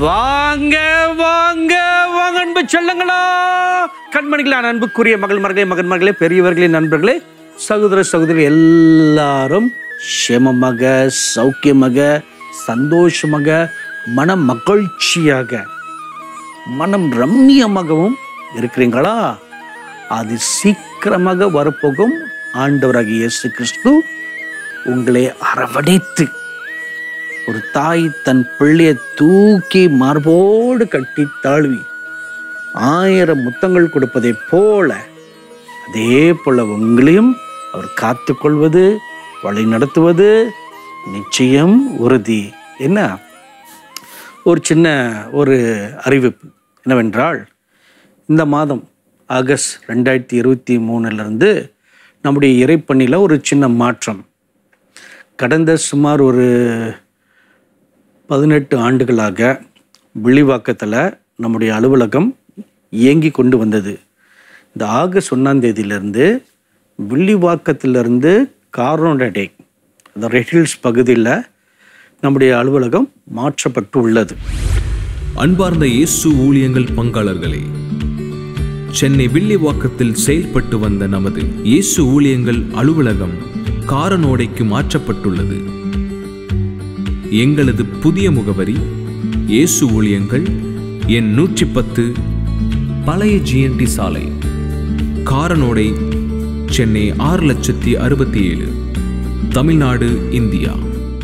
வாங்க வாங்க வாங்க அன்பு செல்லங்களா கண்மணிகளான அன்புக்குரிய மகள் மகளே மகன் மகளே பெரியவர்களே நண்பர்களே சகோதர சகோதரி எல்லாரும் சேமமாக சௌக்கியமாக சந்தோஷமாக மன மகிழ்ச்சியாக மனம் ரம்மியமாகவும் இருக்கிறீங்களா அது சீக்கிரமாக வரப்போகும் ஆண்டவராகிய இயேசு கிறிஸ்து உங்களை அரவணைத்து ஒரு தாய் தன் பிள்ளையை தூக்கி மார்போடு கட்டி தாழ்வி ஆயிரம் முத்தங்கள் கொடுப்பதைப் போல அதே போல உங்களையும் அவர் காத்துக்கொள்வது வழி நடத்துவது நிச்சயம் உறுதி என்ன ஒரு சின்ன ஒரு அறிவிப்பு என்னவென்றால் இந்த மாதம் ஆகஸ்ட் ரெண்டாயிரத்தி இருபத்தி மூணுலேருந்து நம்முடைய இறைப்பணியில் ஒரு சின்ன மாற்றம் கடந்த சுமார் ஒரு பதினெட்டு ஆண்டுகளாக விழிவாக்கத்தில் நம்முடைய அலுவலகம் இயங்கி கொண்டு வந்தது இந்த ஆகஸ்ட் ஒன்றாம் தேதியிலிருந்து வில்லிவாக்கத்திலிருந்து கார்னோடே அந்த ரெட்டில்ஸ் பகுதியில் நம்முடைய அலுவலகம் மாற்றப்பட்டு உள்ளது அன்பார்ந்த இயேசு ஊழியங்கள் பங்காளர்களே சென்னை வில்லிவாக்கத்தில் செயல்பட்டு வந்த நமது இயேசு ஊழியங்கள் அலுவலகம் காரனோடைக்கு மாற்றப்பட்டுள்ளது எங்களது புதிய முகவரி இயேசு ஊழியங்கள் எண் நூற்றி பத்து பழைய ஜிஎன்டி சாலை காரனோடை சென்னை ஆறு லட்சத்தி அறுபத்தி ஏழு தமிழ்நாடு இந்தியா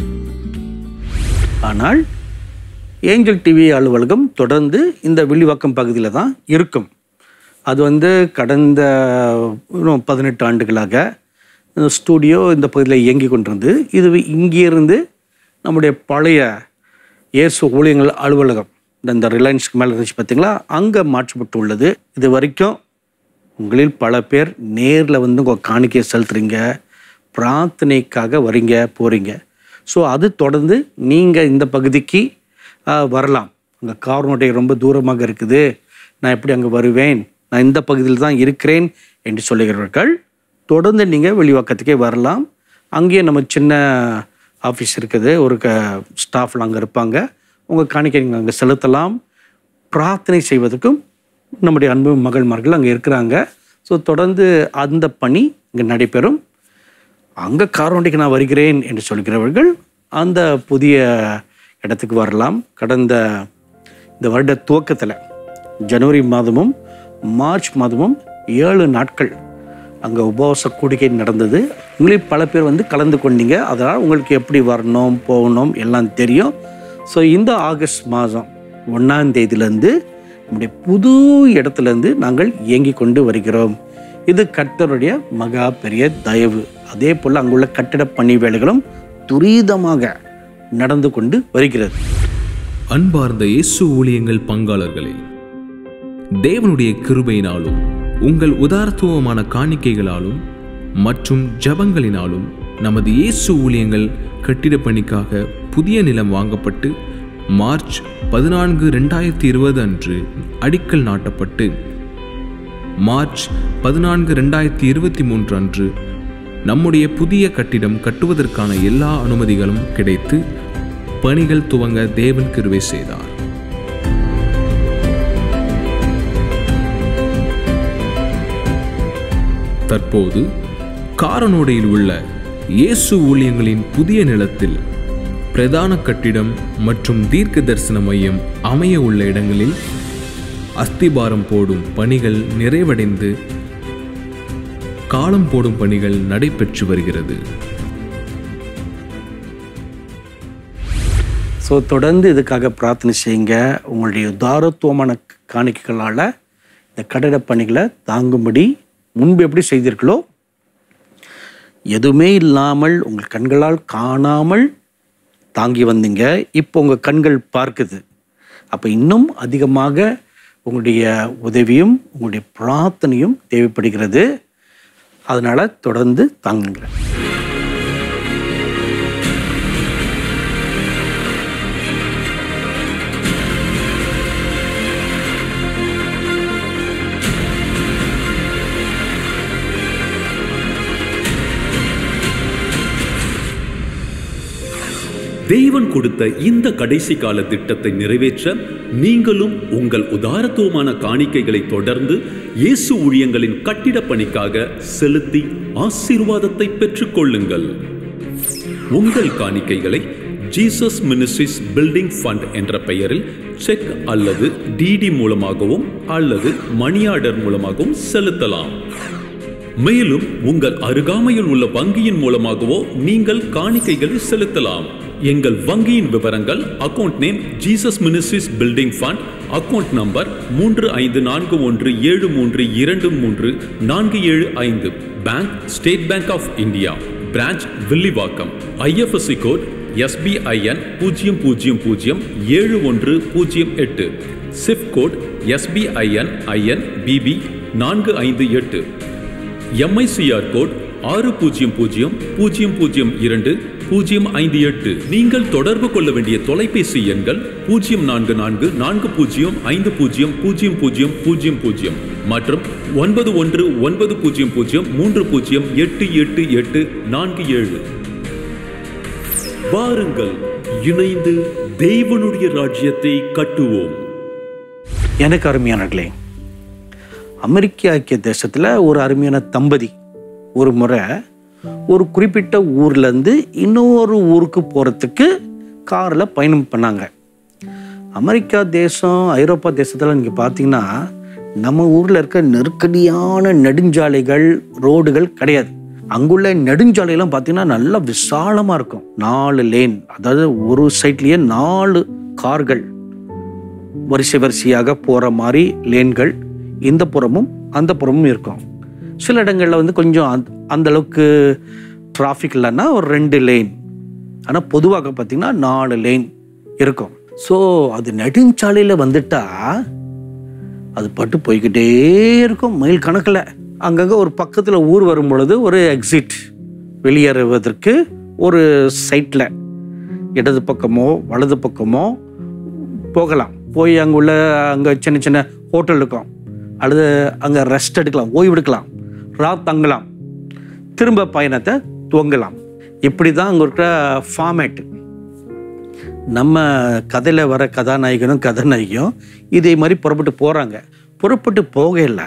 ஆனால் ஏஞ்சல் டிவி அலுவலகம் தொடர்ந்து இந்த வில்லிவாக்கம் பகுதியில் தான் இருக்கும் அது வந்து கடந்த இன்னும் பதினெட்டு ஆண்டுகளாக இந்த ஸ்டூடியோ இந்த பகுதியில் இயங்கி கொண்டிருந்து இது இங்கிருந்து நம்முடைய பழைய இயேசு ஊழியங்கள் அலுவலகம் இந்த- இந்த ரிலையன்ஸ்க்கு மேலே இருந்துச்சு பார்த்தீங்களா அங்கே மாற்றப்பட்டு உள்ளது இது வரைக்கும் உங்களில் பல பேர் நேரில் வந்து உங்கள் காணிக்கையை செலுத்துறீங்க பிரார்த்தனைக்காக வரீங்க போகிறீங்க ஸோ அது தொடர்ந்து நீங்கள் இந்த பகுதிக்கு ஆ, வரலாம் அங்கே கார்னோட்டை ரொம்ப தூரமாக இருக்குது நான் எப்படி அங்கே வருவேன் நான் இந்த பகுதியில் தான் இருக்கிறேன் என்று சொல்லுகிறவர்கள் தொடர்ந்து நீங்கள் வெளிவாக்கத்துக்கே வரலாம் அங்கேயே நம்ம சின்ன ஆஃபீஸ் இருக்குது ஒரு க ஸ்டாஃப்லாம் அங்கே இருப்பாங்க உங்கள் காணிக்கை நீங்கள் அங்கே செலுத்தலாம் பிரார்த்தனை செய்வதற்கும் நம்முடைய அன்பு மகள்மார்கள் அங்கே இருக்கிறாங்க ஸோ தொடர்ந்து அந்த பணி இங்கே நடைபெறும் அங்கே காரோண்டிக்கு நான் வருகிறேன் என்று சொல்கிறவர்கள் அந்த புதிய இடத்துக்கு வரலாம் கடந்த இந்த வருட துவக்கத்தில் ஜனவரி மாதமும் மார்ச் மாதமும் ஏழு நாட்கள் அங்கே உபவாச கூடிக்கை நடந்தது உங்களில் பல பேர் வந்து கலந்து கொண்டீங்க அதனால் உங்களுக்கு எப்படி வரணும் போகணும் எல்லாம் தெரியும் ஸோ இந்த ஆகஸ்ட் மாதம் ஒன்றாம் தேதியிலேருந்து நம்முடைய புது இடத்துலேருந்து நாங்கள் இயங்கி கொண்டு வருகிறோம் இது கர்த்தருடைய மகா பெரிய தயவு அதே போல் அங்குள்ள கட்டிட பணி வேலைகளும் துரிதமாக நடந்து கொண்டு வருகிறது அன்பார்ந்த இயேசு ஊழியங்கள் பங்காளர்களே தேவனுடைய கிருபையினாலும் உங்கள் உதாரத்துவமான காணிக்கைகளாலும் மற்றும் ஜபங்களினாலும் நமது இயேசு ஊழியங்கள் கட்டிடப் பணிக்காக புதிய நிலம் வாங்கப்பட்டு மார்ச் பதினான்கு ரெண்டாயிரத்தி இருபது அன்று அடிக்கல் நாட்டப்பட்டு மார்ச் பதினான்கு ரெண்டாயிரத்தி இருபத்தி மூன்று அன்று நம்முடைய புதிய கட்டிடம் கட்டுவதற்கான எல்லா அனுமதிகளும் கிடைத்து பணிகள் துவங்க தேவன் கிருபை செய்தார் தற்போது காரனோடையில் உள்ள இயேசு ஊழியங்களின் புதிய நிலத்தில் பிரதான கட்டிடம் மற்றும் தீர்க்க தரிசன மையம் அமைய உள்ள இடங்களில் அஸ்திபாரம் போடும் பணிகள் நிறைவடைந்து காலம் போடும் பணிகள் நடைபெற்று வருகிறது ஸோ தொடர்ந்து இதுக்காக பிரார்த்தனை செய்யுங்க உங்களுடைய உதாரத்துவமான காணிக்கைகளால் இந்த கட்டிட பணிகளை தாங்கும்படி முன்பு எப்படி செய்தீர்களோ எதுவுமே இல்லாமல் உங்கள் கண்களால் காணாமல் தாங்கி வந்தீங்க இப்போ உங்கள் கண்கள் பார்க்குது அப்போ இன்னும் அதிகமாக உங்களுடைய உதவியும் உங்களுடைய பிரார்த்தனையும் தேவைப்படுகிறது அதனால் தொடர்ந்து தாங்குங்க தேவன் கொடுத்த இந்த கடைசி கால திட்டத்தை நிறைவேற்ற நீங்களும் உங்கள் உதாரத்துவமான காணிக்கைகளை தொடர்ந்து இயேசு ஊழியங்களின் கட்டிடப் பணிக்காக செலுத்தி ஆசீர்வாதத்தை பெற்றுக்கொள்ளுங்கள் உங்கள் காணிக்கைகளை ஜீசஸ் மினிஸ்ட்ரிஸ் பில்டிங் ஃபண்ட் என்ற பெயரில் செக் அல்லது டிடி மூலமாகவும் அல்லது மணி ஆர்டர் மூலமாகவும் செலுத்தலாம் மேலும் உங்கள் அருகாமையில் உள்ள வங்கியின் மூலமாகவோ நீங்கள் காணிக்கைகளை செலுத்தலாம் எங்கள் வங்கியின் விவரங்கள் account name Jesus Ministries building fund account number மூன்று ஐந்து நான்கு ஒன்று ஏழு மூன்று இரண்டு மூன்று நான்கு ஏழு ஐந்து bank State Bank of India branch Villivakkam IFSC code SBIN பூஜ்ஜியம் பூஜ்ஜியம் பூஜ்ஜியம் ஏழு ஒன்று பூஜ்ஜியம் எட்டு zip code SBIN IN BB நான்கு ஐந்து எட்டு எம்ஐசிஆர் கோட் ஆறு பூஜ்ஜியம் பூஜ்ஜியம் பூஜ்ஜியம் பூஜ்ஜியம் இரண்டு பூஜ்ஜியம் ஐந்து எட்டு நீங்கள் தொடர்பு கொள்ள வேண்டிய தொலைபேசி எண்கள் பூஜ்ஜியம் நான்கு நான்கு நான்கு பூஜ்ஜியம் ஐந்து பூஜ்ஜியம் பூஜ்ஜியம் பூஜ்ஜியம் பூஜ்ஜியம் பூஜ்ஜியம் மற்றும் ஒன்பது ஒன்று ஒன்பது பூஜ்ஜியம் பூஜ்ஜியம் மூன்று பூஜ்ஜியம் எட்டு எட்டு எட்டு நான்கு ஏழு வாருங்கள் இணைந்து தேவனுடைய ராஜ்யத்தை கட்டுவோம் எனக்கு அருமையானர்களே அமெரிக்க ஐக்கிய தேசத்தில் ஒரு அருமையான தம்பதி ஒரு முறை ஒரு குறிப்பிட்ட ஊர்லேருந்து இன்னொரு ஊருக்கு போகிறதுக்கு காரில் பயணம் பண்ணாங்க அமெரிக்கா தேசம் ஐரோப்பா தேசத்தில் நீங்கள் பார்த்தீங்கன்னா நம்ம ஊரில் இருக்க நெருக்கடியான நெடுஞ்சாலைகள் ரோடுகள் கிடையாது அங்குள்ள நெடுஞ்சாலையெல்லாம் பார்த்தீங்கன்னா நல்லா விசாலமாக இருக்கும் நாலு லேன் அதாவது ஒரு சைட்லேயே நாலு கார்கள் வரிசை வரிசையாக போகிற மாதிரி லேன்கள் இந்த புறமும் அந்த புறமும் இருக்கும் சில இடங்களில் வந்து கொஞ்சம் அந்த- அந்த அளவுக்கு டிராஃபிக் இல்லைன்னா ஒரு ரெண்டு லேன் ஆனால் பொதுவாக பார்த்தீங்கன்னா நாலு லேன் இருக்கும் ஸோ அது நெடுஞ்சாலையில் வந்துட்டா அது பட்டு போய்கிட்டே இருக்கும் மைல் கணக்கில் அங்கங்கே ஒரு பக்கத்தில் ஊர் வரும் பொழுது ஒரு எக்ஸிட் வெளியேறுவதற்கு ஒரு சைட்டில் இடது பக்கமோ வலது பக்கமோ போகலாம் போய் அங்கே உள்ள அங்கே சின்ன சின்ன ஹோட்டல் இருக்கும் அல்லது அங்கே ரெஸ்ட் எடுக்கலாம் ஓய்வு எடுக்கலாம் ரா தங்கலாம் திரும்ப பயணத்தை துவங்கலாம் இப்படி தான் அங்கே இருக்கிற ஃபார்மேட் நம்ம கதையில் வர கதாநாயகனும் கதாநாயகியும் இதே மாதிரி புறப்பட்டு போகிறாங்க புறப்பட்டு போகையில்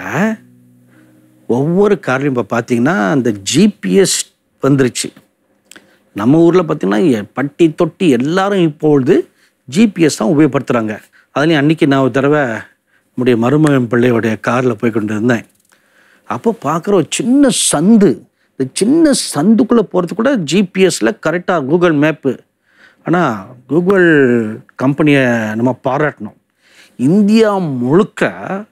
ஒவ்வொரு கார்லையும் இப்போ பார்த்தீங்கன்னா அந்த ஜிபிஎஸ் வந்துருச்சு நம்ம ஊரில் பார்த்தீங்கன்னா எ- பட்டி தொட்டி எல்லாரும் இப்பொழுது ஜிபிஎஸ் தான் உபயோகப்படுத்துகிறாங்க அதுலேயும் அன்றைக்கி நான் ஒரு தடவை நம்முடைய மருமகன் பிள்ளையோடைய காரில் போய் கொண்டு இருந்தேன் அப்போ பார்க்குற ஒரு சின்ன சந்து இந்த சின்ன சந்துக்குள்ளே போகிறது கூட ஜிபிஎஸ்ல கரெக்டாக கூகுள் மேப்பு ஆனால் கூகுள் கம்பெனியை நம்ம பாராட்டணும் இந்தியா முழுக்க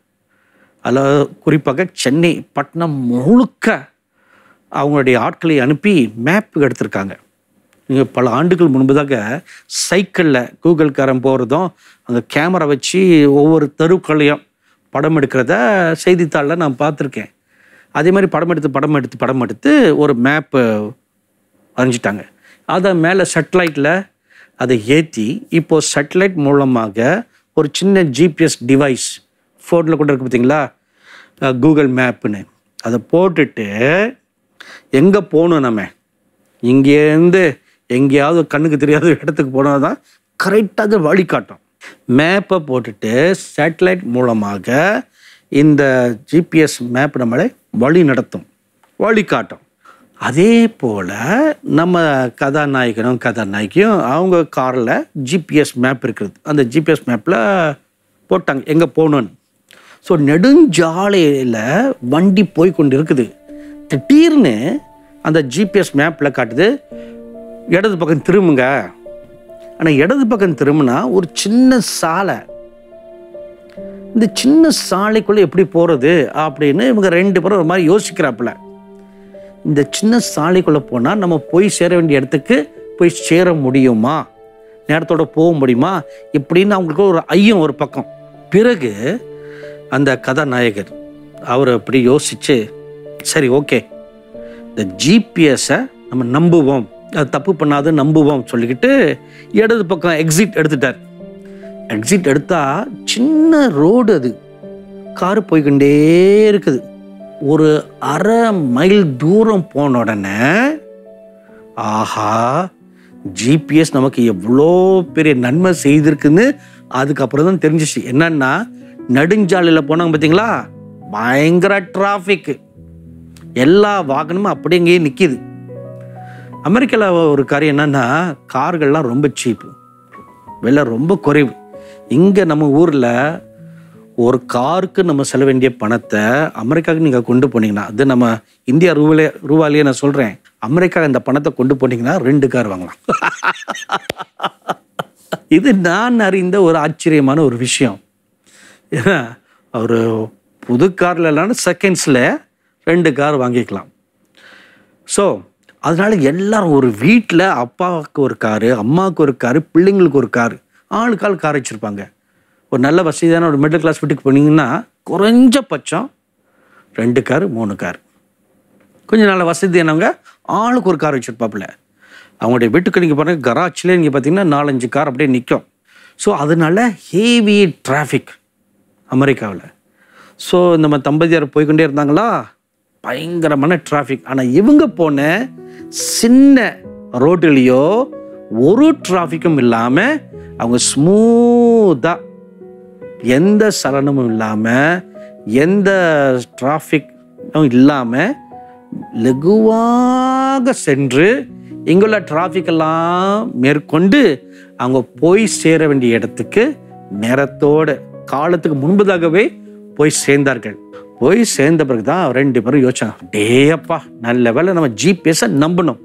அதில் குறிப்பாக சென்னை பட்டணம் முழுக்க அவங்களுடைய ஆட்களை அனுப்பி மேப் எடுத்திருக்காங்க நீங்கள் பல ஆண்டுகள் முன்பதாக சைக்கிளில் கூகுள்காரன் போகிறதும் அங்கே கேமரா வச்சு ஒவ்வொரு தெருக்களையும் படம் எடுக்கிறத செய்தித்தாளில் நான் பார்த்துருக்கேன் அதே மாதிரி படம் எடுத்து படம் எடுத்து படம் எடுத்து ஒரு மேப்பு வரைஞ்சிட்டாங்க அதை மேலே சேட்டலைட்டில் அதை ஏற்றி இப்போது சேட்டலைட் மூலமாக ஒரு சின்ன ஜிபிஎஸ் டிவைஸ் ஃபோனில் கூட இருக்கு பார்த்தீங்களா கூகுள் மேப்புன்னு அதை போட்டுட்டு எங்கே போகணும் நம்ம இங்கேருந்து எங்கேயாவது கண்ணுக்கு தெரியாத இடத்துக்கு போனால் தான் கரெக்டாக அது வழிகாட்டும் மேப்பை போட்டுட்டு சேட்டலைட் மூலமாக இந்த ஜிபிஎஸ் மேப் நம்மளை வழி நடத்தும் வழிகாட்டும் அதே போல் நம்ம கதாநாயகனும் கதாநாயகியும் அவங்க காரில் ஜிபிஎஸ் மேப் இருக்கிறது அந்த ஜிபிஎஸ் மேப்பில் போட்டாங்க எங்கே போகணுன்னு ஸோ நெடுஞ்சாலையில் வண்டி போய் கொண்டு இருக்குது திடீர்னு அந்த ஜிபிஎஸ் மேப்பில் காட்டுது இடது பக்கம் திரும்புங்க ஆனால் இடது பக்கம் திரும்பினா ஒரு சின்ன சாலை இந்த சின்ன சாலைக்குள்ளே எப்படி போகிறது அப்படின்னு இவங்க ரெண்டு பேரும் ஒரு மாதிரி யோசிக்கிறாப்புல இந்த சின்ன சாலைக்குள்ளே போனால் நம்ம போய் சேர வேண்டிய இடத்துக்கு போய் சேர முடியுமா நேரத்தோட போக முடியுமா இப்படின்னு அவங்களுக்கு ஒரு ஐயம் ஒரு பக்கம் பிறகு அந்த கதாநாயகர் அவர் அப்படி யோசிச்சு சரி ஓகே இந்த ஜிபிஎஸ்ஸை நம்ம நம்புவோம் அது தப்பு பண்ணாது நம்புவோம் சொல்லிக்கிட்டு இடது பக்கம் எக்ஸிட் எடுத்துட்டார் எக்ஸிட் எடுத்தா சின்ன ரோடு அது கார் போய்க்கொண்டே இருக்குது ஒரு அரை மைல் தூரம் போன உடனே ஆஹா ஜிபிஎஸ் நமக்கு எவ்வளோ பெரிய நன்மை செய்திருக்குன்னு அதுக்கப்புறம் தான் தெரிஞ்சிச்சு என்னன்னா நெடுஞ்சாலையில் போனாங்க பார்த்தீங்களா பயங்கர டிராஃபிக் எல்லா வாகனமும் அப்படியே இங்கேயே நிற்கிது அமெரிக்காவில் ஒரு காரியம் என்னன்னா கார்கள்லாம் ரொம்ப சீப்பு விலை ரொம்ப குறைவு இங்கே நம்ம ஊரில் ஒரு காருக்கு நம்ம செல்ல வேண்டிய பணத்தை அமெரிக்காவுக்கு நீங்கள் கொண்டு போனீங்கன்னா அது நம்ம இந்தியா ரூபாலே ரூபாலேயே நான் சொல்கிறேன் அமெரிக்கா இந்த பணத்தை கொண்டு போனீங்கன்னா ரெண்டு கார் வாங்கலாம் இது நான் அறிந்த ஒரு ஆச்சரியமான ஒரு விஷயம் ஏன்னா ஒரு புது காரில் இல்லைன்னா செகண்ட்ஸில் ரெண்டு கார் வாங்கிக்கலாம் ஸோ அதனால எல்லாரும் ஒரு வீட்டில் அப்பாவுக்கு ஒரு காரு அம்மாவுக்கு ஒரு காரு பிள்ளைங்களுக்கு ஒரு காரு ஆளுக்கு ஆள் கார் வச்சுருப்பாங்க ஒரு நல்ல வசதியான ஒரு மிடில் கிளாஸ் வீட்டுக்கு போனீங்கன்னா குறைஞ்சபட்சம் ரெண்டு காரு மூணு கார் கொஞ்சம் நல்ல வசதியானவங்க ஆளுக்கு ஒரு கார் வச்சுருப்பாப்புல அவங்களுடைய வீட்டுக்கு நீங்கள் பாருங்கள் கராச்சிலே நீங்கள் பார்த்தீங்கன்னா நாலஞ்சு கார் அப்படியே நிற்கும் ஸோ அதனால ஹேவி டிராஃபிக் அமெரிக்காவில் ஸோ நம்ம தம்பதியார் போய்க்கொண்டே இருந்தாங்களா பயங்கரமான டிராஃபிக் ஆனால் இவங்க போன சின்ன ரோட்டுலேயோ ஒரு டிராஃபிக்கும் இல்லாமல் அவங்க ஸ்மூத்தாக எந்த சலனமும் இல்லாமல் எந்த டிராஃபிக்கும் இல்லாமல் லகுவாக சென்று இங்குள்ள டிராஃபிக் எல்லாம் மேற்கொண்டு அவங்க போய் சேர வேண்டிய இடத்துக்கு நேரத்தோட காலத்துக்கு முன்பதாகவே போய் சேர்ந்தார்கள் போய் சேர்ந்த பிறகு தான் ரெண்டு பேரும் யோசிச்சாங்க டேயப்பா நல்ல வேளை நம்ம ஜிபிஎஸை நம்பணும்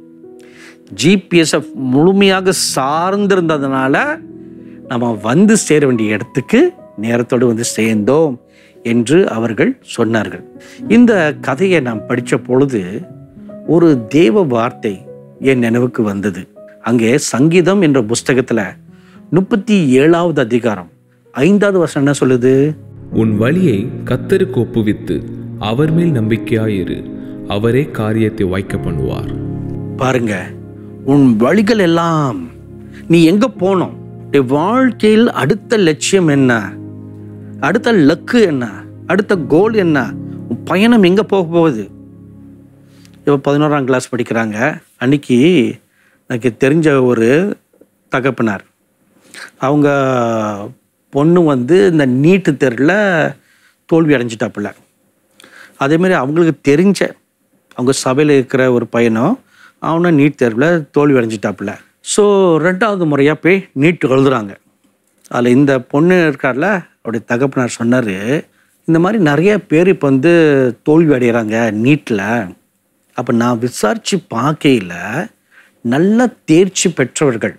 ஜிபிஎஸை முழுமையாக சார்ந்திருந்ததுனால நம்ம வந்து சேர வேண்டிய இடத்துக்கு நேரத்தோடு வந்து சேர்ந்தோம் என்று அவர்கள் சொன்னார்கள் இந்த கதையை நான் படித்த பொழுது ஒரு தேவ வார்த்தை என் நினைவுக்கு வந்தது அங்கே சங்கீதம் என்ற புஸ்தகத்துல முப்பத்தி ஏழாவது அதிகாரம் ஐந்தாவது வசனம் என்ன சொல்லுது உன் வழியை கத்தருக்கு ஒப்புவித்து அவர் மேல் நம்பிக்கையாயிரு அவரே காரியத்தை வாய்க்க பண்ணுவார் பாருங்க உன் வழிகள் எல்லாம் நீ எங்க போனோம் உன்னுடைய வாழ்க்கையில் அடுத்த லட்சியம் என்ன அடுத்த லக்கு என்ன அடுத்த கோல் என்ன உன் பயணம் எங்க போக போகுது இப்போ பதினோராம் கிளாஸ் படிக்கிறாங்க அன்னைக்கு எனக்கு தெரிஞ்ச ஒரு தகப்பனார் அவங்க பொண்ணு வந்து இந்த நீட்டு தேர்வில் தோல்வி அடைஞ்சிட்டாப்புல அதேமாரி அவங்களுக்கு தெரிஞ்ச அவங்க சபையில் இருக்கிற ஒரு பையனும் அவனும் நீட் தேர்வில் தோல்வி அடைஞ்சிட்டாப்புல ஸோ ரெண்டாவது முறையாக போய் நீட் எழுதுறாங்க அதில் இந்த பொண்ணு இருக்கார்ல அவருடைய தகப்பனார் சொன்னார் இந்த மாதிரி நிறைய பேர் இப்போ வந்து தோல்வி அடைகிறாங்க நீட்டில் அப்போ நான் விசாரித்து பார்க்கையில் நல்ல தேர்ச்சி பெற்றவர்கள்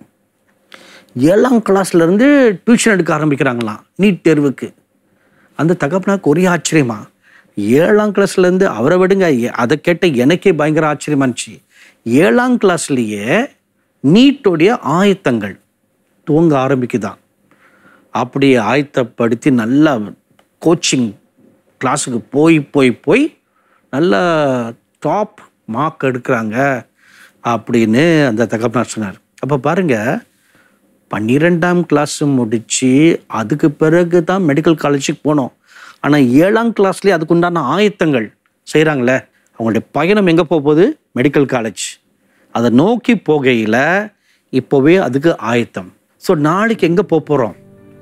ஏழாம் கிளாஸ்லேருந்து டியூஷன் எடுக்க ஆரம்பிக்கிறாங்களாம் நீட் தேர்வுக்கு அந்த தகப்பனாக்கு ஒரே ஆச்சரியமா ஏழாம் கிளாஸ்லேருந்து அவரை விடுங்க எ- அதை கேட்ட எனக்கே பயங்கர ஆச்சரியமா இருந்துச்சு ஏழாம் கிளாஸ்லேயே நீட்டோடைய ஆயத்தங்கள் துவங்க ஆரம்பிக்குதாம் அப்படி ஆயத்தப்படுத்தி நல்லா கோச்சிங் கிளாஸுக்கு போய் போய் போய் நல்ல டாப் மார்க் எடுக்கிறாங்க அப்படின்னு அந்த தகப்பனார் சொன்னார் அப்போ பாருங்க பன்னிரெண்டாம் கிளாஸ் முடித்து அதுக்கு பிறகு தான் மெடிக்கல் காலேஜுக்கு போனோம் ஆனால் ஏழாம் கிளாஸ்லேயே அதுக்குண்டான ஆயத்தங்கள் செய்கிறாங்களே அவங்களுடைய பயணம் எங்கே போக போகுது மெடிக்கல் காலேஜ் அதை நோக்கி போகையில் இப்போவே அதுக்கு ஆயத்தம் ஸோ நாளைக்கு எங்கே போக போகிறோம்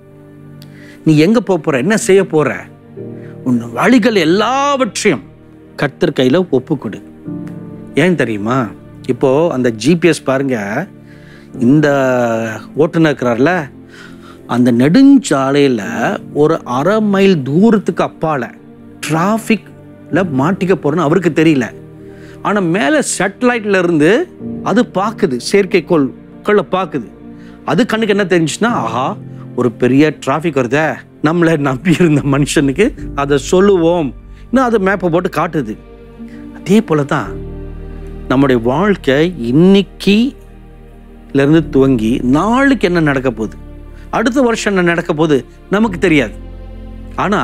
நீ எங்கே போக போகிற என்ன செய்ய போகிற உன் வழிகள் எல்லாவற்றையும் கர்த்தர் கையில் ஒப்புக்கொடு ஏன் தெரியுமா இப்போ அந்த ஜிபிஎஸ் பாருங்க இந்த ஓட்டுநர் இருக்கிறார்ல அந்த நெடுஞ்சாலையில் ஒரு அரை மைல் தூரத்துக்கு அப்பால டிராஃபிக்ல மாட்டிக்க போறேன்னு அவருக்கு தெரியல ஆனால் மேலே சேட்டலைட்ல இருந்து அது பார்க்குது செயற்கைக்கோள் களை பார்க்குது அது கண்ணுக்கு என்ன தெரிஞ்சுச்சுன்னா ஆஹா ஒரு பெரிய டிராஃபிக் வருதே நம்மளை நம்பி இருந்த மனுஷனுக்கு அதை சொல்லுவோம் இன்னும் அதை மேப்பை போட்டு காட்டுது அதே போல தான் நம்முடைய வாழ்க்கை இன்னைக்கு இருந்து துவங்கி நாளுக்கு என்ன நடக்க போகுது அடுத்த வருஷம் என்ன நடக்க போகுது நமக்கு தெரியாது ஆனா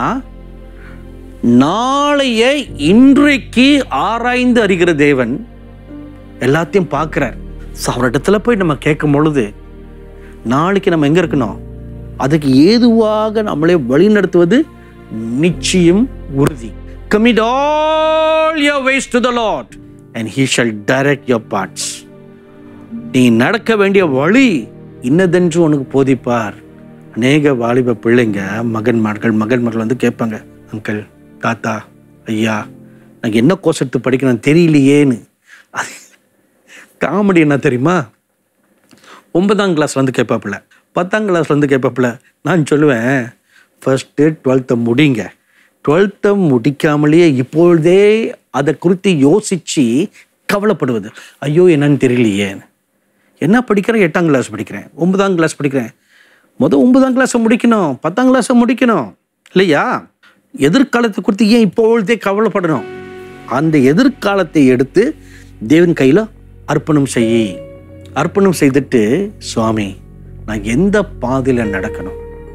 நாளைய இன்றைக்கு ஆராய்ந்து அறிகிற தேவன் எல்லாத்தையும் பார்க்கிறார் So, அவரிடத்துல போய் நம்ம கேட்கும் பொழுது நாளைக்கு நம்ம எங்க இருக்கணும் அதுக்கு ஏதுவாக நம்மளை வழிநடத்துவது நிச்சயம் உறுதி commit all your ways to the lord and he shall direct your paths நீ நடக்க வேண்டிய வழி இன்னதென்று உனக்கு போதிப்பார் அநேக வாலிப பிள்ளைங்க மகன்மார்கள் மகன்மார்கள் வந்து கேட்பாங்க அங்கிள் தாத்தா ஐயா நான் என்ன கோர்ஸ் எடுத்து படிக்கணும் தெரியலையேன்னு அது காமெடி என்ன தெரியுமா ஒன்பதாம் கிளாஸ்ல வந்து கேட்பாப்புல பத்தாம் கிளாஸ்ல வந்து கேட்பாப்புல நான் சொல்லுவேன் ஃபர்ஸ்ட்டு டுவெல்த்தை முடிங்க டுவெல்த்தை முடிக்காமலேயே இப்பொழுதே அதை குறித்து யோசிச்சு கவலைப்படுவது ஐயோ என்னன்னு தெரியலையே என்ன படிக்கிறேன் எட்டாம் கிளாஸ் படிக்கிறேன் ஒன்பதாம் கிளாஸ் படிக்கிறேன் முதல் ஒன்பதாம் கிளாஸை முடிக்கணும் பத்தாம் கிளாஸை முடிக்கணும் இல்லையா எதிர்காலத்தை குறித்து ஏன் இப்பொழுதே கவலைப்படணும் அந்த எதிர்காலத்தை எடுத்து தேவன் கையில் அர்ப்பணம் செய் அர்ப்பணம் செய்துட்டு சுவாமி நான் எந்த பாதையில் நடக்கணும்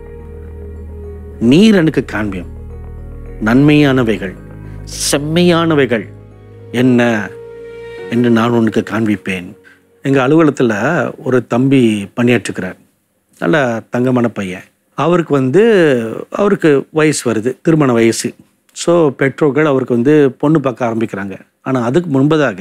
நீர் எனக்கு காண்பியும் நன்மையானவைகள் செம்மையானவைகள் என்ன என்று நான் உனக்கு காண்பிப்பேன் எங்கள் அலுவலகத்தில் ஒரு தம்பி பணியாற்றுக்கிறார் நல்ல தங்கமான பையன் அவருக்கு வந்து அவருக்கு வயசு வருது திருமண வயசு ஸோ பெற்றோர்கள் அவருக்கு வந்து பொண்ணு பார்க்க ஆரம்பிக்கிறாங்க ஆனால் அதுக்கு முன்பதாக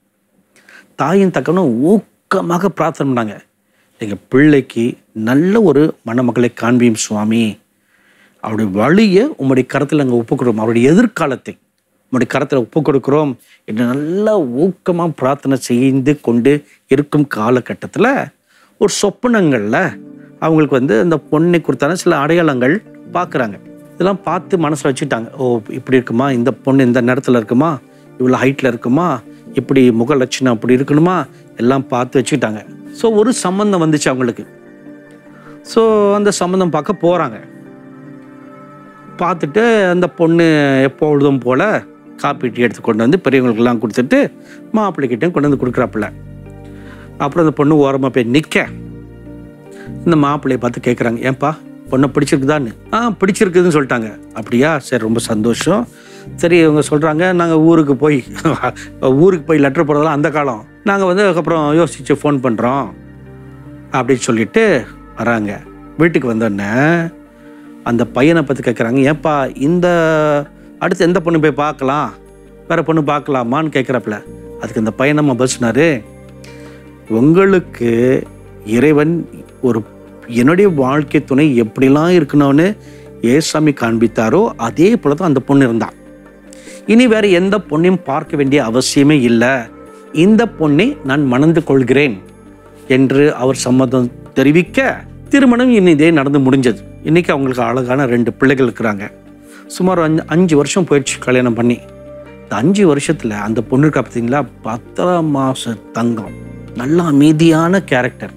தாயின் தக்கனும் ஊக்கமாக பிரார்த்தனை பண்ணாங்க எங்கள் பிள்ளைக்கு நல்ல ஒரு மணமக்களை காண்பியும் சுவாமி அவருடைய வழியை உம்முடைய கரத்தில் நாங்கள் ஒப்பு கொடுக்கிறோம் அவருடைய எதிர்காலத்தை உம்முடைய கரத்தில் ஒப்பு கொடுக்கிறோம் என்று நல்ல ஊக்கமாக பிரார்த்தனை செய்து கொண்டு இருக்கும் காலகட்டத்தில் ஒரு சொப்பனங்களில் அவங்களுக்கு வந்து அந்த பொண்ணை குறித்தான சில அடையாளங்கள் பார்க்குறாங்க இதெல்லாம் பார்த்து மனசில் வச்சுட்டாங்க ஓ இப்படி இருக்குமா இந்த பொண்ணு இந்த நேரத்தில் இருக்குமா இவ்வளோ ஹைட்டில் இருக்குமா இப்படி முக லட்சணம் அப்படி இருக்கணுமா எல்லாம் பார்த்து வச்சுக்கிட்டாங்க ஸோ ஒரு சம்மந்தம் வந்துச்சு அவங்களுக்கு ஸோ அந்த சம்மந்தம் பார்க்க போகிறாங்க பார்த்துட்டு அந்த பொண்ணு எப்பொழுதும் போல் காப்பி டீ எடுத்து கொண்டு வந்து பெரியவங்களுக்கெல்லாம் கொடுத்துட்டு மாப்பிள்ளைக்கிட்டையும் கொண்டு வந்து கொடுக்குறாப்புல அப்புறம் அந்த பொண்ணு ஓரமாக போய் நிற்க இந்த மாப்பிள்ளையை பார்த்து கேட்குறாங்க ஏன்பா பொண்ணை பிடிச்சிருக்குதான்னு ஆ பிடிச்சிருக்குதுன்னு சொல்லிட்டாங்க அப்படியா சரி ரொம்ப சந்தோஷம் சரி இவங்க சொல்கிறாங்க நாங்கள் ஊருக்கு போய் ஊருக்கு போய் லெட்டர் போடுறதெல்லாம் அந்த காலம் நாங்கள் வந்து அதுக்கப்புறம் யோசித்து ஃபோன் பண்ணுறோம் அப்படின்னு சொல்லிட்டு வராங்க வீட்டுக்கு வந்தோடனே அந்த பையனை பற்றி கேட்குறாங்க ஏன்பா இந்த அடுத்து எந்த பொண்ணு போய் பார்க்கலாம் வேற பொண்ணு பார்க்கலாமான்னு கேட்குறப்பல அதுக்கு இந்த பையன் நம்ம பஸ்னாரு உங்களுக்கு இறைவன் ஒரு என்னுடைய வாழ்க்கை துணை எப்படிலாம் இருக்கணும்னு ஏசாமி காண்பித்தாரோ அதே போல தான் அந்த பொண்ணு இருந்தான் இனி வேற எந்த பொண்ணையும் பார்க்க வேண்டிய அவசியமே இல்லை இந்த பொண்ணை நான் மணந்து கொள்கிறேன் என்று அவர் சம்மதம் தெரிவிக்க திருமணம் இன்னிதே நடந்து முடிஞ்சது இன்னைக்கு அவங்களுக்கு அழகான ரெண்டு பிள்ளைகள் இருக்கிறாங்க சுமார் அஞ்சு அஞ்சு வருஷம் போயிடுச்சு கல்யாணம் பண்ணி இந்த அஞ்சு வருஷத்துல அந்த பொண்ணுக்கு பார்த்தீங்களா பத்தாம் மாச தங்கம் நல்ல அமைதியான கேரக்டர்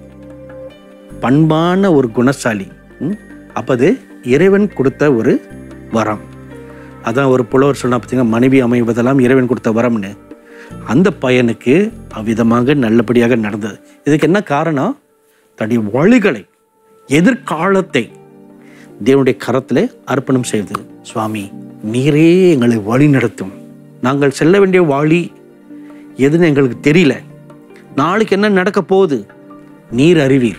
பண்பான ஒரு குணசாலி ம்? அப்ப அது இறைவன் கொடுத்த ஒரு வரம் அதான் ஒரு புலவர் சொன்னா பார்த்தீங்கன்னா மனைவி அமைவதெல்லாம் இறைவன் கொடுத்த வரம்னு அந்த பையனுக்கு அவ்விதமாக நல்லபடியாக நடந்தது இதுக்கு என்ன காரணம் தன்னுடைய வழிகளை எதிர்காலத்தை தேவனுடைய கரத்தில் அர்ப்பணம் செய்தது சுவாமி நீரே எங்களை வழி நடத்தும் நாங்கள் செல்ல வேண்டிய வழி எதுன்னு எங்களுக்கு தெரியல நாளைக்கு என்ன நடக்க போகுது நீர் அறிவீர்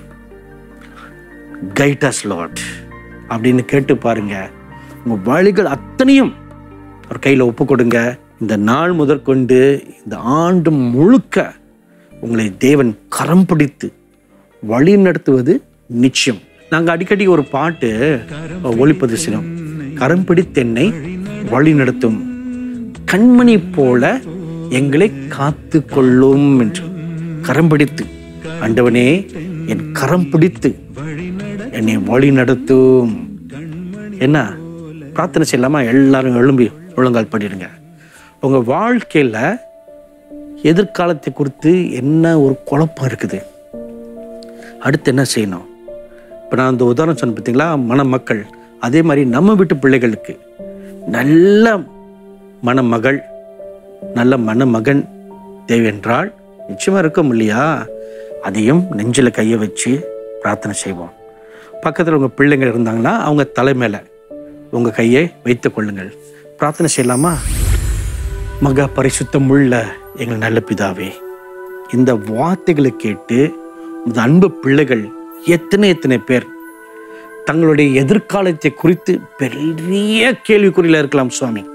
கைட்டஸ் லாட் அப்படின்னு கேட்டு பாருங்க உங்க வழிகள் அத்தனையும் அவர் கையில் ஒப்பு கொடுங்க இந்த நாள் முதற்கொண்டு இந்த ஆண்டு முழுக்க உங்களை தேவன் கரம் பிடித்து வழி நடத்துவது நிச்சயம் நாங்க அடிக்கடி ஒரு பாட்டு ஒளிப்பது சினம் கரம் பிடித்தென்னை வழி நடத்தும் கண்மணி போல எங்களை காத்து கொள்ளும் என்று கரம் பிடித்து ஆண்டவனே என் கரம் பிடித்து என்னை வழி நடத்தும் என்ன பிரார்த்தனை செய்யலாமா எல்லாரும் எழும்பி ஒழுங்கால் பண்ணிடுங்க உங்க வாழ்க்கையில எதிர்காலத்தை குறித்து என்ன ஒரு குழப்பம் இருக்குது அடுத்து என்ன செய்யணும் இப்போ நான் அந்த உதாரணம் சொன்னேன் பார்த்தீங்களா மணமக்கள் அதே மாதிரி நம்ம வீட்டு பிள்ளைகளுக்கு நல்ல மணமகள் நல்ல மணமகன் தேவையென்றால் நிச்சயமா இருக்கும் இல்லையா அதையும் நெஞ்சில் கையை வச்சு பிரார்த்தனை செய்வோம் பக்கத்தில் உங்கள் பிள்ளைங்க இருந்தாங்கன்னா அவங்க தலை மேல உங்கள் கையை வைத்துக் கொள்ளுங்கள் பிரார்த்தனை செய்யலாமா மகா பரிசுத்தம் உள்ள எங்கள் நல்ல பிதாவே இந்த வார்த்தைகளை கேட்டு இந்த அன்பு பிள்ளைகள் எத்தனை எத்தனை பேர் தங்களுடைய எதிர்காலத்தை குறித்து பெரிய கேள்விக்குறியில் இருக்கலாம் சுவாமி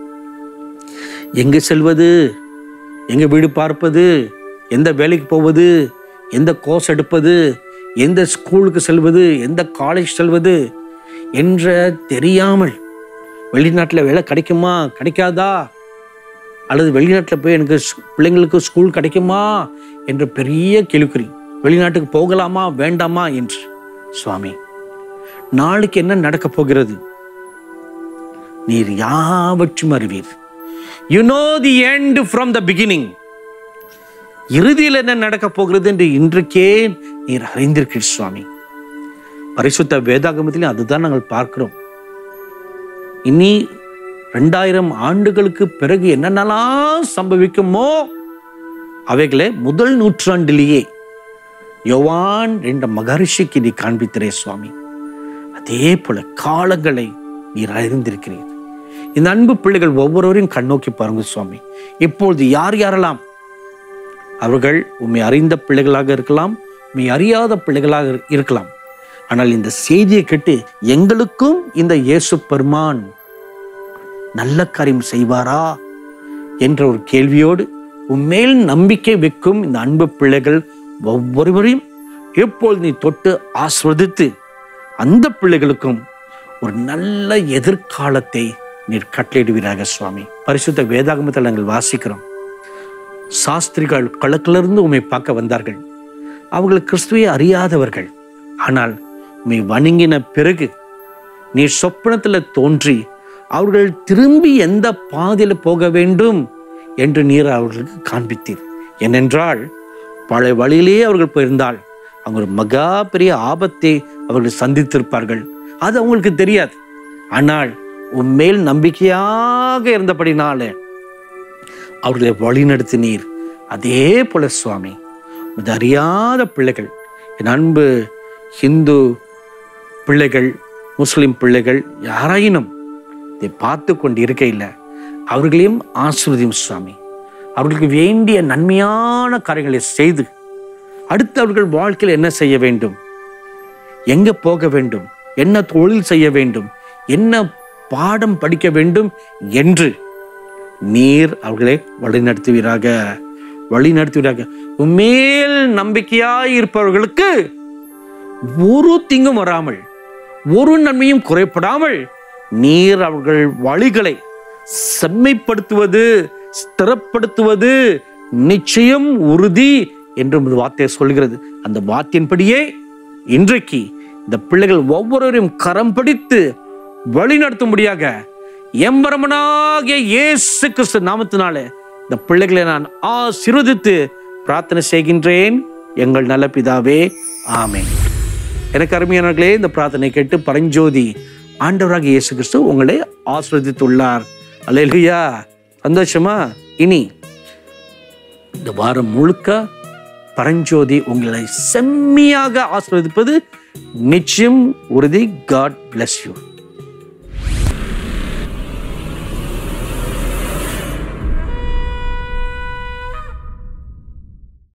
எங்கே செல்வது எங்க வீடு பார்ப்பது எந்த வேலைக்கு போவது எந்த கோர்ஸ் எடுப்பது எந்த ஸ்கூலுக்கு செல்வது எந்த காலேஜ் செல்வது என்ற தெரியாமல் வெளிநாட்டில் வேலை கிடைக்குமா கிடைக்காதா அல்லது வெளிநாட்டில் போய் எனக்கு ஸ்- பிள்ளைங்களுக்கு ஸ்கூல் கிடைக்குமா என்ற பெரிய கேள்விக்குறி வெளிநாட்டுக்கு போகலாமா வேண்டாமா என்று சுவாமி நாளைக்கு என்ன நடக்கப் போகிறது நீர் யாவற்றும் அறிவீர் you know the end from the beginning இறுதியில் என்ன நடக்கப் போகிறது என்று இன்றைக்கே நீர் அறிந்திருக்கிறீர் சுவாமி பரிசுத்த வேதாகமத்திலே அதுதான் நாங்கள் பார்க்கிறோம் இனி ரெண்டாயிரம் ஆண்டுகளுக்கு பிறகு என்னென்னலாம் சம்பவிக்குமோ அவைகளை முதல் நூற்றாண்டிலேயே யோவான் என்ற மகரிஷிக்கு நீ காண்பித்திரே சுவாமி அதே போல காலங்களை நீர் அறிந்திருக்கிறீர் இந்த அன்பு பிள்ளைகள் ஒவ்வொருவரையும் கண்ணோக்கி பாருங்க சுவாமி இப்பொழுது யார் யாரெல்லாம் அவர்கள் உண்மை அறிந்த பிள்ளைகளாக இருக்கலாம் உண்மை அறியாத பிள்ளைகளாக இரு- இருக்கலாம் ஆனால் இந்த செய்தியை கேட்டு எங்களுக்கும் இந்த இயேசு பெருமான் நல்ல காரியம் செய்வாரா என்ற ஒரு கேள்வியோடு உன்மேல் நம்பிக்கை வைக்கும் இந்த அன்பு பிள்ளைகள் ஒவ்வொருவரையும் எப்பொழுது நீ தொட்டு ஆஸ்வதித்து அந்த பிள்ளைகளுக்கும் ஒரு நல்ல எதிர்காலத்தை நீர் கட்டளையிடுவீராக சுவாமி பரிசுத்த வேதாகமத்தில் நாங்கள் வாசிக்கிறோம் சாஸ்திரிகள் களத்திலிருந்து உம்மை பார்க்க வந்தார்கள் அவர்கள் கிறிஸ்துவை அறியாதவர்கள் ஆனால் உம்மை வணங்கின பிறகு நீ சொப்பனத்தில் தோன்றி அவர்கள் திரும்பி எந்த பாதையில் போக வேண்டும் என்று நீர் அவர்களுக்கு காண்பித்தீர் ஏனென்றால் பழைய வழியிலேயே அவர்கள் போயிருந்தால் அவங்க ஒரு மகா பெரிய ஆபத்தை அவர்கள் சந்தித்திருப்பார்கள் அது அவங்களுக்கு தெரியாது ஆனால் உன்மேல் நம்பிக்கையாக இருந்தபடினாலே அவர்களை வழிநடத்தினீர் அதே போல சுவாமி இது அறியாத பிள்ளைகள் என் அன்பு ஹிந்து பிள்ளைகள் முஸ்லிம் பிள்ளைகள் யாராயினும் இதை பார்த்து கொண்டு இருக்கையில் அவர்களையும் ஆசிர்வதியும் சுவாமி அவர்களுக்கு வேண்டிய நன்மையான காரியங்களை செய்து அடுத்து அவர்கள் வாழ்க்கையில் என்ன செய்ய வேண்டும் எங்க போக வேண்டும் என்ன தொழில் செய்ய வேண்டும் என்ன பாடம் படிக்க வேண்டும் என்று நீர் அவர்களை வழிநடத்துவீராக வழிநடத்துவீராக உண்மையில் நம்பிக்கையாய் இருப்பவர்களுக்கு ஒரு தீங்கும் வராமல் ஒரு நன்மையும் குறைப்படாமல் நீர் அவர்கள் வழிகளை செம்மைப்படுத்துவது ஸ்திரப்படுத்துவது நிச்சயம் உறுதி என்று உமது வார்த்தை சொல்கிறது அந்த வார்த்தையின்படியே இன்றைக்கு இந்த பிள்ளைகள் ஒவ்வொருவரையும் கரம் பிடித்து வழிநடத்தும்படியாக எம்பரமனாகிய இயேசு கிறிஸ்து நாமத்தினாலே இந்த பிள்ளைகளை நான் ஆசீர்வதித்து பிரார்த்தனை செய்கின்றேன் எங்கள் நல்ல பிதாவே ஆமென் எனக்கு அருமையானவர்களே இந்த பிரார்த்தனை கேட்டு பரஞ்சோதி ஆண்டவராக இயேசு கிறிஸ்து உங்களை ஆசிர்வதித்துள்ளார் அல்லேலூயா சந்தோஷமா இனி இந்த வாரம் முழுக்க பரஞ்சோதி உங்களை செம்மையாக ஆசீர்வதிப்பது நிச்சயம் உறுதி காட் bless யூ